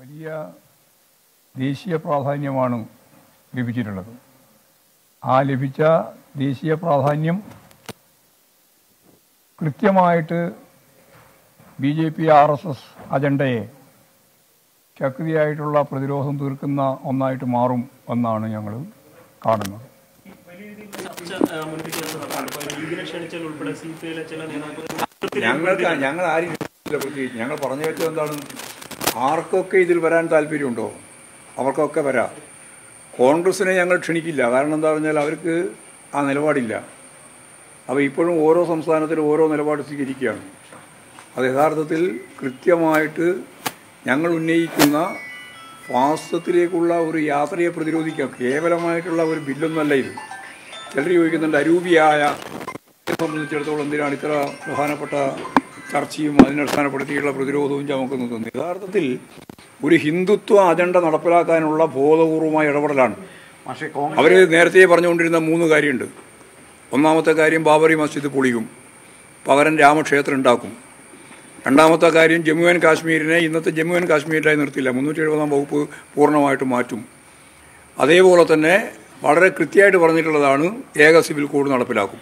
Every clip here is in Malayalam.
വലിയ ദേശീയ പ്രാധാന്യമാണ് ലഭിച്ചിട്ടുള്ളത് ആ ലഭിച്ച ദേശീയ പ്രാധാന്യം കൃത്യമായിട്ട് B J P R S S അജണ്ടയെ ശക്തിയായിട്ടുള്ള പ്രതിരോധം തീർക്കുന്ന ഒന്നായിട്ട് മാറും എന്നാണ് ഞങ്ങൾ കാണുന്നത് വലിയ രീതിയിൽ ചർച്ച ആ, മുൻപിൽ വെച്ചതാണ് ഇപ്പോൾ ലീഗിനെ ക്ഷണിച്ചാൽ ഉൾപ്പെടെ സി പി ഐയിലെ ചില നേതാക്കൾ ഞങ്ങൾക്ക് ഞങ്ങൾ ആരും ഇല്ല പ്രത്യേകിച്ച് ഞങ്ങൾ പറഞ്ഞു വെച്ചത് എന്താണ് ആർക്കൊക്കെ ഇതിൽ വരാൻ താല്പര്യമുണ്ടോ അവർക്കൊക്കെ വരാം കോൺഗ്രസിനെ ഞങ്ങൾ ക്ഷണിക്കില്ല കാരണം എന്താ പറഞ്ഞാൽ അവർക്ക് ആ നിലപാടില്ല അപ്പോൾ ഇപ്പോഴും ഓരോ സംസ്ഥാനത്തിലും ഓരോ നിലപാട് സ്വീകരിക്കുകയാണ് അത് യഥാർത്ഥത്തിൽ കൃത്യമായിട്ട് ഞങ്ങൾ ഉന്നയിക്കുന്ന ഫാസത്തിലേക്കുള്ള ഒരു യാത്രയെ പ്രതിരോധിക്കുക കേവലമായിട്ടുള്ള ഒരു ബില്ലൊന്നല്ല ഇത് ചിലർ ചോദിക്കുന്നുണ്ട് അരൂപിയായ സംബന്ധിച്ചിടത്തോളം എന്തിനാണ് ഇത്ര പ്രധാനപ്പെട്ട ചർച്ചയും അതിനടിസ്ഥാനപ്പെടുത്തിയുള്ള പ്രതിരോധവും ചമക്കുന്നതെന്ന് യഥാർത്ഥത്തിൽ ഒരു ഹിന്ദുത്വ അജണ്ട നടപ്പിലാക്കാനുള്ള ബോധപൂർവമായ ഇടപെടലാണ് പക്ഷേ കോൺഗ്രസ് അവർ നേരത്തെ പറഞ്ഞുകൊണ്ടിരുന്ന മൂന്ന് കാര്യമുണ്ട് ഒന്നാമത്തെ കാര്യം ബാബറി മസ്ജിദ് പൊളിക്കും പകരം രാമക്ഷേത്രം ഉണ്ടാക്കും രണ്ടാമത്തെ കാര്യം ജമ്മു ആൻഡ് കാശ്മീരിനെ ഇന്നത്തെ ജമ്മു ആൻഡ് കാശ്മീരിലായി നിർത്തില്ല മുന്നൂറ്റി എഴുപതാം വകുപ്പ് പൂർണ്ണമായിട്ട് മാറ്റും അതേപോലെ തന്നെ വളരെ കൃത്യമായിട്ട് പറഞ്ഞിട്ടുള്ളതാണ് ഏക സിവിൽ കോഡ് നടപ്പിലാക്കും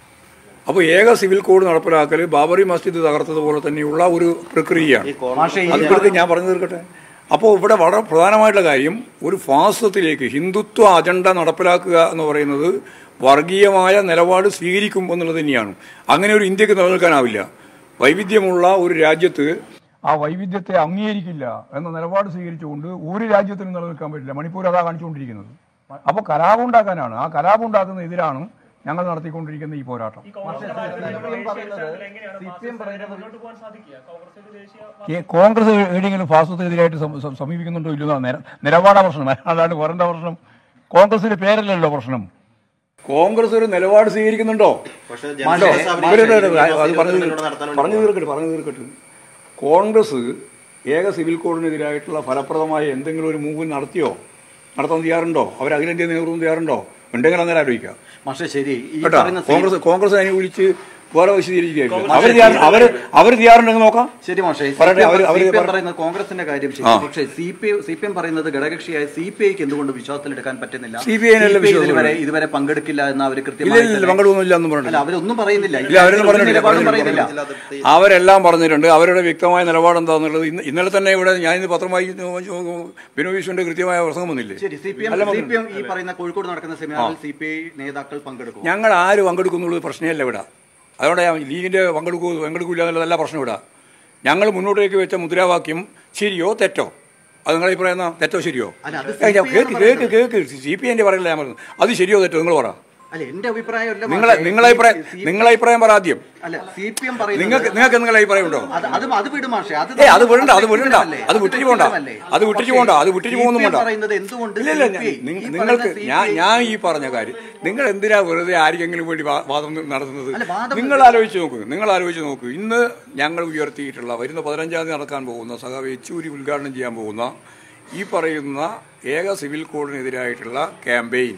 അപ്പോൾ ഏക സിവിൽ കോഡ് നടപ്പിലാക്കൽ ബാബറി മസ്ജിദ് തകർത്തതുപോലെ തന്നെയുള്ള ഒരു പ്രക്രിയയാണ് മാഷേ ഈ അത് തീർത്ത് ഞാൻ പറഞ്ഞു തീർക്കട്ടെ അപ്പോൾ ഇവിടെ വളരെ പ്രധാനമായിട്ടുള്ള കാര്യം ഒരു ഫാസത്തിലേക്ക് ഹിന്ദുത്വ അജണ്ട നടപ്പിലാക്കുക എന്ന് പറയുന്നത് വർഗീയമായ നിലപാട് സ്വീകരിക്കും എന്നുള്ളത് തന്നെയാണ് അങ്ങനെ ഒരു ഇന്ത്യക്ക് നിലനിൽക്കാനാവില്ല വൈവിധ്യമുള്ള ഒരു രാജ്യത്ത് ആ വൈവിധ്യത്തെ അംഗീകരിക്കില്ല എന്ന നിലപാട് സ്വീകരിച്ചുകൊണ്ട് ഒരു രാജ്യത്തിനും നിലനിൽക്കാൻ പറ്റില്ല മണിപ്പൂർ അതാ കാണിച്ചുകൊണ്ടിരിക്കുന്നത് അപ്പോൾ കലാപം ഉണ്ടാക്കാനാണ് ആ കലാപം ഉണ്ടാക്കുന്നതിനെതിരാണ് ഞങ്ങൾ നടത്തിക്കൊണ്ടിരിക്കുന്ന ഈ പോരാട്ടം ഈ കോൺഗ്രസിന്റെ കാര്യത്തിൽ എങ്ങനെയാണ് ഫാസിസ്റ്റ് മുന്നോട്ട് പോകാൻ സാധിക്കുക കോൺഗ്രസിന്റെ ദേശീയ ഈ കോൺഗ്രസ് ഏതെങ്കിലും ഫാസത്തിനെതിരായിട്ട് സം- സം- സമീപിക്കുന്നുണ്ടോ ഇല്ലെന്നോ നില- നിലപാടാ പ്രശ്നം അല്ലാണ്ട് വേറെന്താ പ്രശ്നം കോൺഗ്രസിന്റെ പേരല്ലല്ലോ പ്രശ്നം കോൺഗ്രസ് ഒരു നിലപാട് സ്വീകരിക്കുന്നുണ്ടോ പക്ഷേ ഉണ്ടോ? ജനസംഘ സഭയിൽ ഇവരുടെ ഒരു- ഇതിനകത്ത് അത് പറഞ്ഞു ഇതിനോട് നടത്താൻ പറഞ്ഞു തീർക്കട്ടെ പറഞ്ഞു തീർക്കട്ടെ കോൺഗ്രസ് ഏക സിവിൽ കോഡിനെതിരായിട്ടുള്ള ഫലപ്രദമായ എന്തെങ്കിലും ഒരു മൂവ് നടത്തിയോ നടത്താൻ തയ്യാറുണ്ടോ അവർ അഖിലേന്ത്യാ നേതൃത്വം തയ്യാറുണ്ടോ ഉണ്ടെങ്കിൽ അന്നേരം ആലോചിക്കാം മാഷേ ശരി ഈ കേട്ടോ പറയുന്ന സി- കോൺഗ്രസ് കോൺഗ്രസ് അനുകൂലിച്ച് വേറെ വിശദീകരിക്കുകയായിരിക്കും അവർ തയ്യാറ് അവർ അവർ തയ്യാറുണ്ടെങ്കിൽ നോക്കാം ശരി മാഷേ പറയട്ടെ, അവര്- അവര് സി പി എം പറ- പറയുന്നത് കോൺഗ്രസിന്റെ കാര്യം ശരി ആ. പക്ഷേ C P C P M പറയുന്നത് ഘടകകക്ഷിയായ സി പി ഐക്ക് എന്തുകൊണ്ട് വിശ്വാസത്തിലെടുക്കാൻ പറ്റുന്നില്ല CPI നല്ലേ CPI വിശ്വാസം ഇതുവരെ ഉള്ളത്? ഇതുവരെ പങ്കെടുക്കില്ല എന്ന് അവർ ഇല്ല കൃത്യമായി ഇല്ല തന്നെ- പങ്കെടുക്കുന്നില്ല എന്നും അല്ല പറഞ്ഞില്ല അവരൊന്നും പറയുന്നില്ല ഇല്ല അവരൊന്നും ഒരു പറഞ്ഞിട്ടില്ല നിലപാടും പറഞ്ഞിട്ടില്ല. പറയുന്നില്ല അവരെല്ലാം പറഞ്ഞിട്ടുണ്ട് അവരുടെ വ്യക്തമായ നിലപാട് എന്താണെന്നുള്ളത് ഇന്ന് ഇന്നലെ തന്നെ ഇവിടെ ഞാൻ ഇന്ന് പത്രം വായിച്ചു ബിനോ വിശ്വന്റെ കൃത്യമായ പ്രസംഗം വന്നില്ലേ ശരി സി പി എം അല്ല, സി പി എം ഈ പറയുന്ന കോഴിക്കോട് നടക്കുന്ന സെമിനാറിൽ സി പി ഐ നേതാക്കൾ പങ്കെടുക്കും ഞങ്ങൾ ആര് പങ്കെടുക്കുന്നുള്ളത് പ്രശ്നമല്ല ഇവിടെ അതുകൊണ്ട് ഞാൻ ലീഗിൻ്റെ പങ്കെടുക്കൂ പങ്കെടുക്കില്ല എന്നുള്ളതല്ല പ്രശ്നം ഇവിടെ ഞങ്ങൾ മുന്നോട്ടേക്ക് വെച്ച മുദ്രാവാക്യം ശരിയോ തെറ്റോ അത് നിങ്ങളെ പറയുന്ന തെറ്റോ ശരിയോ അല്ല, അത് ഏയ് ഞാൻ CPI കേക്ക് ആണ് കേക്ക് കേക്ക് സി പി എൻ്റെ പറയില്ല ഞാൻ പറയുന്നത് അത് ശരിയോ തെറ്റോ നിങ്ങൾ പറ അല്ല എന്റെ അഭിപ്രായമല്ല നിങ്ങളെ മാഷേ. നിങ്ങളെ അഭിപ്രായം സി- നിങ്ങളെ അഭിപ്രായം പറ ആദ്യം അല്ല സി പി എം പറയുന്നത് നിങ്ങൾക്ക് നിങ്ങൾക്ക് എന്തെങ്കിലും അഭിപ്രായം ഉണ്ടോ അത് അത് അത് വിടും മാഷേ അത് ഏ അത് വിടണ്ട അത് വിടണ്ട വ്യക്തിപരമല്ലേ? അത് വിട്ടിട്ട് പോണ്ട വ്യക്തിപരമല്ലേ? അത് വിട്ടിട്ട് പക്ഷേ പോണ്ട അത് വിട്ടിട്ട് CPM പോകുന്നു വേണ്ട പറയുന്നത് എന്തുകൊണ്ട് ഇല്ല ഇല്ല CPI നിങ്ങ- ഈ നിങ്ങൾക്ക് പറയുന്ന ഞാൻ CPI ഞാൻ ഈ പറഞ്ഞ കാര്യം നിങ്ങൾ എന്തിനാ വെറുതെ ആർക്കെങ്കിലും വേണ്ടി വാ- വാദം നടത്തുന്നത് അല്ല, വാദം നിങ്ങൾ ആലോചിച്ച് നോക്കൂ നിങ്ങൾ ആലോചിച്ച് നോക്കൂ ഇന്ന് ഞങ്ങൾ ഉയർത്തിയിട്ടുള്ള വരുന്ന പതിനഞ്ചാം തീയതി നടക്കാൻ പോകുന്ന സഖാവ് യെച്ചൂരി ഉദ്ഘാടനം ചെയ്യാൻ പോകുന്ന ഈ പറയുന്ന ഏക സിവിൽ കോഡിനെതിരായിട്ടുള്ള ക്യാമ്പയിൻ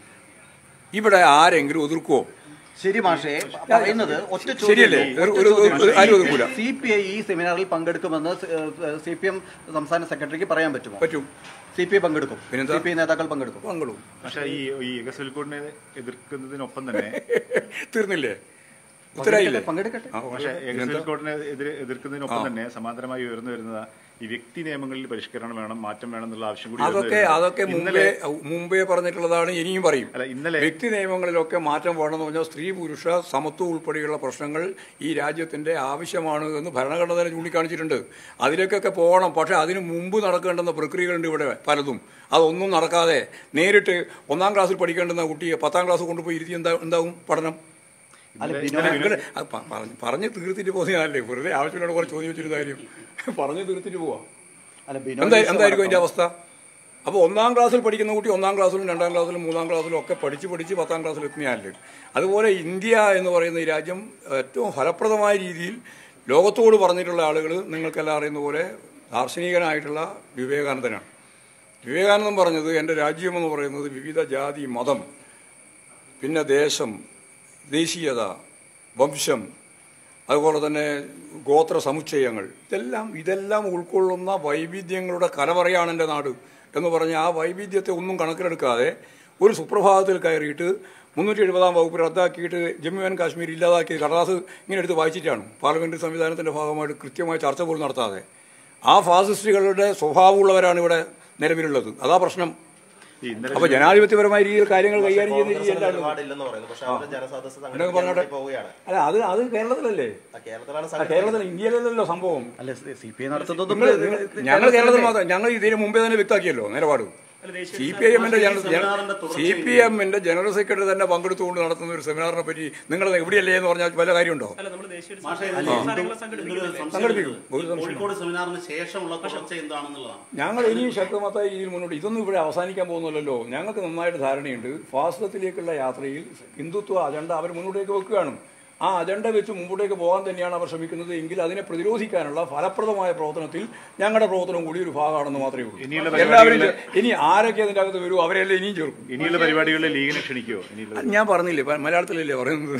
ഇവിടെ ആരെങ്കിലും എതിർക്കുമോ ശരി മാഷേ പറയുന്നത് ഒറ്റ ശരിയല്ലേ? ഒരു- ഒരു- ഒരു- ആരും ഒതുക്കൂല. സി പി ഐ ഈ സെമിനാറിൽ പങ്കെടുക്കുമെന്ന് സി പി എം സംസ്ഥാന സെക്രട്ടറിക്ക് പറയാൻ പറ്റുമോ പറ്റും സി പി ഐ പങ്കെടുക്കും പിന്നെന്താ? സി പി ഐ നേതാക്കൾ പങ്കെടുക്കും പങ്കെടുക്കും പക്ഷേ ഈ ഈ എഗസൽക്കോടിനെ എതിർക്കുന്നതിനൊപ്പം തന്നെ തീർന്നില്ലേ ഉത്തരായില്ലേ പങ്കെടുക്കട്ടെ ആ, പക്ഷേ പക്ഷേ എഗസൽക്കോടിനെ എതിരെ എതിർക്കുന്നതിനൊപ്പം തന്നെ സമാന്തരമായി ഉയർന്നു വരുന്നത് ഈ വ്യക്തി നിയമങ്ങളിൽ പരിഷ്കരണം വേണം മാറ്റം വേണം എന്നുള്ള ആവശ്യം കൂടി ഉയർന്നു അതൊക്കെ വരുന്നുണ്ട്. അതൊക്കെ മുമ്പേ ഇന്നലെ മുമ്പേ പറഞ്ഞിട്ടുള്ളതാണ് ഇനിയും പറയും അല്ല, ഇന്നലെ- വ്യക്തി നിയമങ്ങളിലൊക്കെ മാറ്റം വേണമെന്ന് പറഞ്ഞാൽ സ്ത്രീ പുരുഷ സമത്വം ഉൾപ്പെടെയുള്ള പ്രശ്നങ്ങൾ ഈ രാജ്യത്തിന്റെ ആവശ്യമാണ് എന്ന് ഭരണഘടന തന്നെ ചൂണ്ടിക്കാണിച്ചിട്ടുണ്ട് അതിലേക്കൊക്കെ പോകണം പക്ഷേ അതിന് മുമ്പ് നടക്കേണ്ടുന്ന പ്രക്രിയകളുണ്ട് ഇവിടെ പലതും അതൊന്നും നടക്കാതെ നേരിട്ട് ഒന്നാം ക്ലാസ്സിൽ പഠിക്കേണ്ടുന്ന കുട്ടിയെ പത്താം ക്ലാസ് കൊണ്ടുപോയി ഇരുത്തി എന്താ എന്താവും പഠനം അല്ല ഇങ്ങനെ ഇങ്ങനെ അത് പ- പറഞ്ഞ് പറഞ്ഞ് തീർത്തിട്ട് പോകുന്നതല്ലേ വെറുതെ ആവശ്യമില്ലാണ്ട് കുറച്ച് ചോദ്യം വെച്ചിരുന്ന കാര്യം പറഞ്ഞ് തീർത്തിട്ട് പോവാം അല്ല എന്താ എന്തായിരിക്കും അതിന്റെ അവസ്ഥ അപ്പോൾ ഒന്നാം ക്ലാസ്സിൽ പഠിക്കുന്ന കുട്ടി ഒന്നാം ക്ലാസ്സിലും രണ്ടാം ക്ലാസ്സിലും മൂന്നാം ക്ലാസ്സിലും ഒക്കെ പഠിച്ച് പഠിച്ച് പത്താം ക്ലാസ്സിൽ എത്തുന്നതല്ലേ അതുപോലെ ഇന്ത്യ എന്ന് പറയുന്ന ഈ രാജ്യം ഏറ്റവും ഫലപ്രദമായ രീതിയിൽ ലോകത്തോട് പറഞ്ഞിട്ടുള്ള ആളുകൾ നിങ്ങൾക്കെല്ലാം അറിയുന്ന പോലെ ദാർശനികനായിട്ടുള്ള വിവേകാനന്ദനാണ് വിവേകാനന്ദൻ പറഞ്ഞത് എൻ്റെ രാജ്യം എന്ന് പറയുന്നത് വിവിധ ജാതി മതം പിന്നെ ദേശം ദേശീയത വംശം അതുപോലെ തന്നെ ഗോത്ര സമുച്ചയങ്ങൾ ഇതെല്ലാം ഇതെല്ലാം ഉൾക്കൊള്ളുന്ന വൈവിധ്യങ്ങളുടെ കലവറയാണ് എൻ്റെ നാട് എന്ന് പറഞ്ഞ് ആ വൈവിധ്യത്തെ ഒന്നും കണക്കിലെടുക്കാതെ ഒരു സുപ്രഭാതത്തിൽ കയറിയിട്ട് മുന്നൂറ്റി എഴുപതാം വകുപ്പ് റദ്ദാക്കിയിട്ട് ജമ്മു ആൻഡ് കാശ്മീർ ഇല്ലാതാക്കിയ കടലാസ് ഇങ്ങനെ എടുത്ത് വായിച്ചിട്ടാണ് പാർലമെന്റ് സംവിധാനത്തിന്റെ ഭാഗമായിട്ട് കൃത്യമായ ചർച്ച പോലും നടത്താതെ ആ ഫാസിസ്റ്റുകളുടെ സ്വഭാവമുള്ളവരാണ് ഇവിടെ നിലവിലുള്ളത് അതാ പ്രശ്നം ഈ ഇന്നലെ അപ്പൊ ജനാധിപത്യപരമായ രീതിയിൽ കാര്യങ്ങൾ കൈകാര്യം ചെയ്യുന്ന രീതി എന്താണ് നിലപാടില്ലെന്ന് പറയുന്നു പക്ഷെ അവരുടെ ജനസദസ്സ് എന്നൊക്കെ പറഞ്ഞോട്ടെ സംഘടിപ്പിക്കാൻ പോവുകയാണ് അല്ല അത് അത് കേരളത്തിലല്ലേ ആ, കേരളത്തിലാണ് ആ, കേരളത്തിൽ ഇന്ത്യയിലല്ലല്ലോ സംഭവം അല്ല സി പി ഐ നടത്തുന്നതും നിങ്ങൾ നിങ്ങൾ- ഞങ്ങൾ കേരളത്തിൽ മാത്രം ഞങ്ങൾ ഇതിന് മുമ്പേ തന്നെ വ്യക്തമാക്കിയല്ലോ നിലപാട് അല്ല, ദേശീയ സി പി ഐ എമ്മിന്റെ സി പി എമ്മിന്റെ ജനറൽ സെക്രട്ടറി തന്നെ പങ്കെടുത്തുകൊണ്ട് നടത്തുന്ന ഒരു സെമിനാറിനെ പറ്റി നിങ്ങൾ എവിടെയല്ലേ എന്ന് പറഞ്ഞാൽ വല്ല കാര്യമുണ്ടോ അല്ല നമ്മൾ ദേശീയ മാഷേ, സംസ്ഥാനങ്ങളെ ഇതൊരു സംഘടിപ്പിക്കുന്നില്ലേ സംഘടിപ്പിക്കും ഒരു സംശയം കോഴിക്കോട് സെമിനാറിന് ശേഷമുള്ള തുടർച്ച എന്താണെന്നുള്ളതാണ് ഞങ്ങൾ ഇനിയും ശക്തമത്തായ രീതിയിൽ മുന്നോട്ട് ഇതൊന്നും ഇവിടെ അവസാനിക്കാൻ പോകുന്നില്ലല്ലോ ഞങ്ങൾക്ക് നന്നായിട്ട് ധാരണയുണ്ട് ഫാസിസത്തിലേക്കുള്ള യാത്രയിൽ ഹിന്ദുത്വ അജണ്ട അവർ മുന്നോട്ടേക്ക് വെക്കുകയാണ് ആ അജണ്ട വെച്ച് മുമ്പോട്ടേക്ക് പോകാൻ തന്നെയാണ് അവർ ശ്രമിക്കുന്നത് എങ്കിൽ അതിനെ പ്രതിരോധിക്കാനുള്ള ഫലപ്രദമായ പ്രവർത്തനത്തിൽ ഞങ്ങളുടെ പ്രവർത്തനം കൂടി ഒരു ഭാഗമാണെന്ന് മാത്രമേ ഇനിയുള്ള ഉള്ളൂ എല്ലാവരും പരിപാടികളിൽ- ചേ- ഇനി ആരൊക്കെ അതിൻ്റെ അകത്ത് വരും അവരെല്ലാം ഇനിയും ചേർക്കും ഇനിയുള്ള പരിപാടികളിൽ ലീഗിനെ ക്ഷണിക്കുമോ ഇനിയുള്ള ഞാൻ പറഞ്ഞില്ലേ പ- മലയാളത്തിലല്ലേ പറയുന്നത്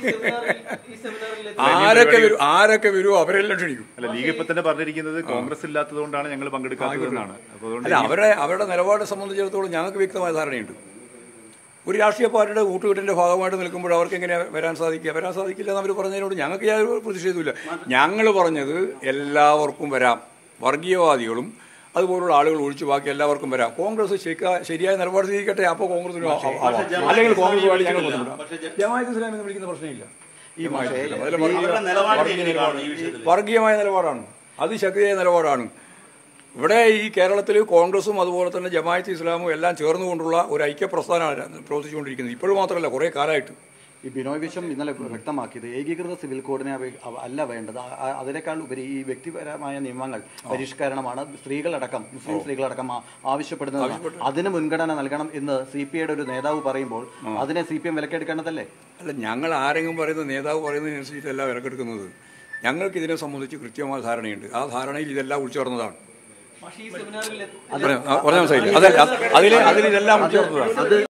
ആരൊക്കെ വരും ആരൊക്കെ വരുമോ അവരെല്ലാം ക്ഷണിക്കും അല്ല ലീഗ് ഇപ്പൊ തന്നെ പറഞ്ഞിരിക്കുന്നത് കോൺഗ്രസ് ഇല്ലാത്തതുകൊണ്ടാണ് ഞങ്ങൾ പങ്കെടുക്കാത്തതെന്നാണ് അപ്പോൾ അതുകൊണ്ട് അല്ല അവരുടെ അവരുടെ നിലപാട് സംബന്ധിച്ചിടത്തോളം ഞങ്ങൾക്ക് വ്യക്തമായ ധാരണയുണ്ട് ഒരു രാഷ്ട്രീയ പാർട്ടിയുടെ കൂട്ടുകെട്ടിന്റെ ഭാഗമായിട്ട് നിൽക്കുമ്പോൾ അവർക്ക് എങ്ങനെ വരാൻ സാധിക്കുക വരാൻ സാധിക്കില്ല എന്ന് അവർ പറഞ്ഞതിനോട് ഞങ്ങൾക്ക് യാതൊരു പ്രതിഷേധമില്ല ഞങ്ങൾ പറഞ്ഞത് എല്ലാവർക്കും വരാം വർഗീയവാദികളും അതുപോലുള്ള ആളുകൾ ഒഴിച്ച് ബാക്കി എല്ലാവർക്കും വരാം കോൺഗ്രസ് ശരിക്കാ- ശരിയായ നിലപാട് സ്വീകരിക്കട്ടെ അപ്പോൾ കോൺഗ്രസിന് ആ- ആവാം അല്ലെങ്കിൽ കോൺഗ്രസുമായിട്ട് ഞങ്ങൾ ബന്ധപ്പെടാം ജമാഅത്ത് ഇസ്ലാമി എന്ന് വിളിക്കുന്ന പ്രശ്നമില്ല ഈ ജമാഅത്ത് ഇസ്ലാം. അതിലെ വർഗീയ- അവരുടെ നിലപാട് വർഗീയ എങ്ങനെയാണ് ഈ വിഷയത്തിൽ വർഗീയമായ നിലപാടാണ് അതിശക്തിയായ നിലപാടാണ് ഇവിടെ ഈ കേരളത്തിൽ കോൺഗ്രസും അതുപോലെ തന്നെ ജമാഅത്ത് ഇസ്ലാമും എല്ലാം ചേർന്നുകൊണ്ടുള്ള ഒരു ഐക്യ പ്രസ്ഥാനമാണ് പ്രവർത്തിച്ചുകൊണ്ടിരിക്കുന്നത് ഇപ്പോഴും മാത്രമല്ല കുറേ കാലമായിട്ട് ഈ ബിനോയ് വിശ്വം ഇന്നലെ വ്യക്തമാക്കിയത് ഏകീകൃത സിവിൽ കോഡിനെ അപേ- അവ- അല്ല വേണ്ടത് ആ- ആ- അതിനേക്കാൾ ഉപരി ഈ വ്യക്തിപരമായ നിയമങ്ങൾ പരിഷ്കരണമാണ് സ്ത്രീകളടക്കം മുസ്ലിം സ്ത്രീകളടക്കം ആ- ആവശ്യപ്പെടുന്നത് അതിന് മുൻഗണന നൽകണം എന്ന് സി പി ഐയുടെ ഒരു നേതാവ് പറയുമ്പോൾ അതിനെ സി പി എം വിലക്കെടുക്കേണ്ടതല്ലേ അല്ല ഞങ്ങൾ ആരെങ്കിലും പറയുന്ന നേതാവ് പറയുന്നതിനനുസരിച്ചല്ല വിലക്കെടുക്കുന്നത് ഞങ്ങൾക്ക് ഇതിനെ സംബന്ധിച്ച് കൃത്യമായ ധാരണയുണ്ട് ആ ധാരണയിൽ ഇതെല്ലാം ഉൾച്ചേർന്നതാണ് പറഞ്ഞ- ആ, പറഞ്ഞ മനസ്സിലായില്ലേ? അതല്ല അതിൽ അതിൽ ഇതെല്ലാം ഉൾച്ചേർന്നതാണ് അത്